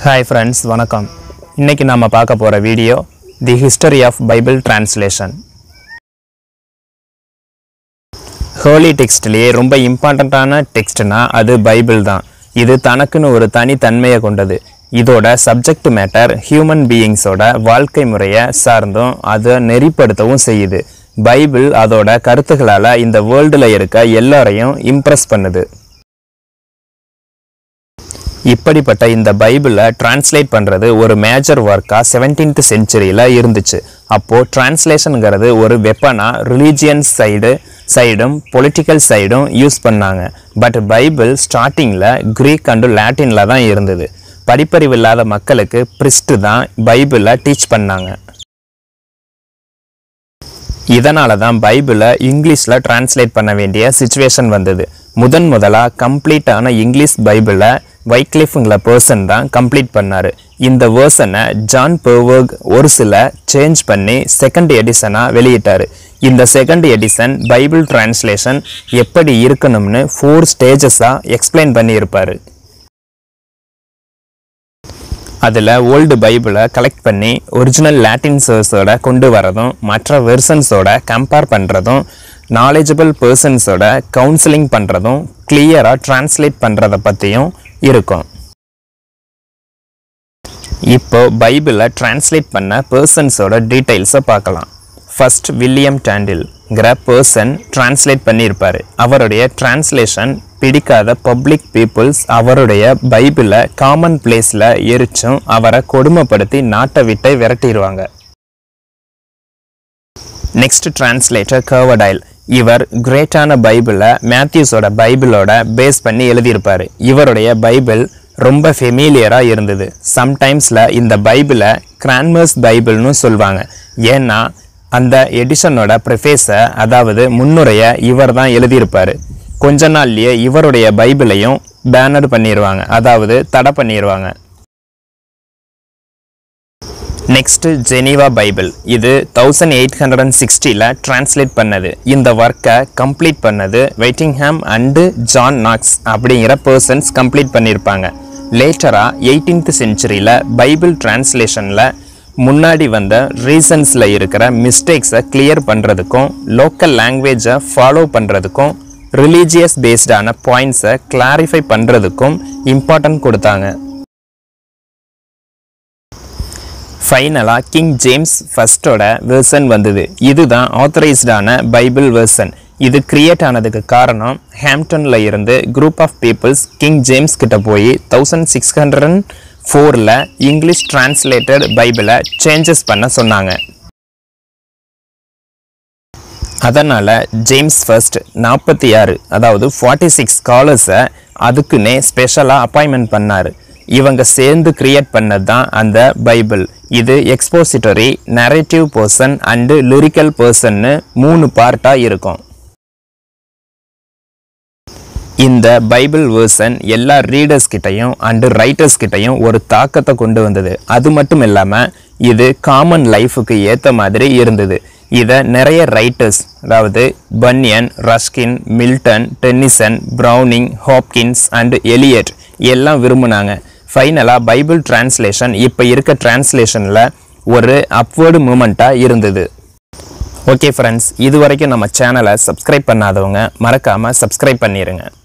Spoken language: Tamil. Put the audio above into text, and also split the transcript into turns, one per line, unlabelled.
ஹாய் ஃப்ரெண்ட்ஸ் வணக்கம் இன்னைக்கு நாம பார்க்க போகிற video the history of Bible translation holy டெக்ஸ்ட்லேயே ரொம்ப இம்பார்ட்டண்ட்டான டெக்ஸ்ட்னா அது பைபிள் தான் இது தனக்குன்னு ஒரு தனி தன்மையை கொண்டது இதோட சப்ஜெக்ட் மேட்டர் ஹியூமன் பீயிங்ஸோட வாழ்க்கை முறையை சார்ந்தும் அதை நெறிப்படுத்தவும் செய்யுது பைபிள் அதோட கருத்துக்களால் இந்த வேர்ல்டில் இருக்க எல்லாரையும் இம்ப்ரெஸ் பண்ணுது இப்படிப்பட்ட இந்த பைபிளை டிரான்ஸ்லேட் பண்ணுறது ஒரு மேஜர் ஒர்க்காக செவன்டீன்த் செஞ்சுரியில் இருந்துச்சு அப்போது டிரான்ஸ்லேஷனுங்கிறது ஒரு வெப்பனாக ரிலீஜியன் சைடு சைடும் பொலிட்டிக்கல் சைடும் யூஸ் பண்ணாங்க பட் பைபிள் ஸ்டார்டிங்கில் க்ரீக் அண்டு லாட்டினில் தான் இருந்தது படிப்பறிவு இல்லாத மக்களுக்கு பிரிஸ்ட் தான் பைபிளை டீச் பண்ணாங்க இதனால தான் பைபிளை இங்கிலீஷில் டிரான்ஸ்லேட் பண்ண வேண்டிய சுச்சுவேஷன் வந்தது முதன் முதலாக கம்ப்ளீட்டான இங்கிலீஷ் பைபிளை வைக்லிஃபுங்கிற பர்சன் தான் கம்ப்ளீட் பண்ணார் இந்த வேர்சனை ஜான் பெர்வர்க் ஒரு சில சேஞ்ச் பண்ணி செகண்ட் எடிஷனாக வெளியிட்டார் இந்த செகண்ட் எடிஷன் பைபிள் டிரான்ஸ்லேஷன் எப்படி இருக்கணும்னு ஃபோர் ஸ்டேஜஸாக எக்ஸ்பிளைன் பண்ணியிருப்பார் அதில் ஓல்டு பைபிளை கலெக்ட் பண்ணி ஒரிஜினல் லாட்டின் சோர்ஸோட கொண்டு வரதும் மற்ற வெர்சன்ஸோட கம்பேர் பண்ணுறதும் நாலேஜபிள் பர்சன்ஸோட கவுன்சிலிங் பண்ணுறதும் கிளியராக டிரான்ஸ்லேட் பண்ணுறத பற்றியும் இருக்கும் இப்போ பைபிளை டிரான்ஸ்லேட் பண்ண பர்சன்ஸோட டீட்டெயில்ஸை பார்க்கலாம் ஃபர்ஸ்ட் வில்லியம் டாண்டில்ங்கிற பர்சன் டிரான்ஸ்லேட் பண்ணியிருப்பார் அவருடைய டிரான்ஸ்லேஷன் பிடிக்காத பப்ளிக் பீப்புள்ஸ் அவருடைய பைபிளை காமன் பிளேஸில் எரிச்சும் அவரை கொடுமைப்படுத்தி நாட்டை விட்டே விரட்டிடுவாங்க நெக்ஸ்ட் டிரான்ஸ்லேட்டர் கர்வடைல் இவர் கிரேட்டான பைபிளை மேத்யூஸோட பைபிளோட பேஸ் பண்ணி எழுதியிருப்பார் இவருடைய பைபிள் ரொம்ப ஃபெமிலியராக இருந்தது சம்டைம்ஸில் இந்த பைபிளை கிரான்மர்ஸ் பைபிள்னு சொல்லுவாங்க ஏன்னா அந்த எடிஷனோட ப்ரிஃபேஸை அதாவது முன்னுரையை இவர் தான் எழுதியிருப்பார் கொஞ்ச நாள்லயே இவருடைய பைபிளையும் பேனர் பண்ணிடுவாங்க அதாவது தடை பண்ணிடுவாங்க நெக்ஸ்ட் ஜெனீவா பைபிள் இது தௌசண்ட் எயிட் ஹண்ட்ரட் அண்ட் சிக்ஸ்டியில் டிரான்ஸ்லேட் பண்ணது இந்த ஒர்க்கை கம்ப்ளீட் பண்ணது வெயிட்டிங்ஹாம் அண்டு ஜான் நாக்ஸ் அப்படிங்கிற பர்சன்ஸ் கம்ப்ளீட் பண்ணியிருப்பாங்க லேட்டராக எயிட்டீன்த் செஞ்சுரியில் பைபிள் டிரான்ஸ்லேஷனில் முன்னாடி வந்த ரீசன்ஸில் இருக்கிற மிஸ்டேக்ஸை கிளியர் பண்ணுறதுக்கும் லோக்கல் லாங்குவேஜை ஃபாலோ பண்ணுறதுக்கும் ரிலீஜியஸ் பேஸ்டான பாயிண்ட்ஸை கிளாரிஃபை பண்ணுறதுக்கும் இம்பார்ட்டன்ட் கொடுத்தாங்க ஃபைனலாக கிங் ஜேம்ஸ் ஃபர்ஸ்டோட வெர்சன் வந்தது இதுதான் ஆத்தரைஸ்டான பைபிள் வெர்சன் இது கிரியேட் ஆனதுக்கு காரணம் ஹாம்டனில் இருந்து group of peoples King James கிட்ட போய் தௌசண்ட் சிக்ஸ் ஹண்ட்ரட் அண்ட் ஃபோரில் இங்கிலீஷ் டிரான்ஸ்லேட்டட் பைபிளை சேஞ்சஸ் பண்ண சொன்னாங்க அதனால் ஜேம்ஸ் ஃபர்ஸ்ட் நாற்பத்தி ஆறு அதாவது ஃபார்ட்டி சிக்ஸ் ஸ்காலர்ஸை அதுக்குன்னே ஸ்பெஷலாக அப்பாயின்மெண்ட் பண்ணார் இவங்க சேர்ந்து கிரியேட் பண்ணது தான் அந்த பைபிள் இது expository narrative person and lyrical பர்சன்னு மூணு பார்ட்டாக இருக்கும் இந்த பைபிள் வேர்சன் எல்லா ரீடர்ஸ் கிட்டையும் அண்டு ரைட்டர்ஸ் கிட்டையும் ஒரு தாக்கத்தை கொண்டு வந்தது அது மட்டும் இல்லாமல் இது காமன் லைஃபுக்கு ஏற்ற மாதிரி இருந்தது இதை நிறைய ரைட்டர்ஸ் அதாவது Bunyan Ruskin Milton Tennyson Browning Hopkins and Eliot எல்லாம் விரும்புனாங்க ஃபைனலாக பைபிள் டிரான்ஸ்லேஷன் இப்போ இருக்க டிரான்ஸ்லேஷனில் ஒரு அப்வேர்டு மூமெண்ட்டாக இருந்தது ஓகே ஃப்ரெண்ட்ஸ் இது வரைக்கும் நம்ம சேனலை சப்ஸ்கிரைப் பண்ணாதவங்க மறக்காமல் சப்ஸ்கிரைப் பண்ணிடுங்க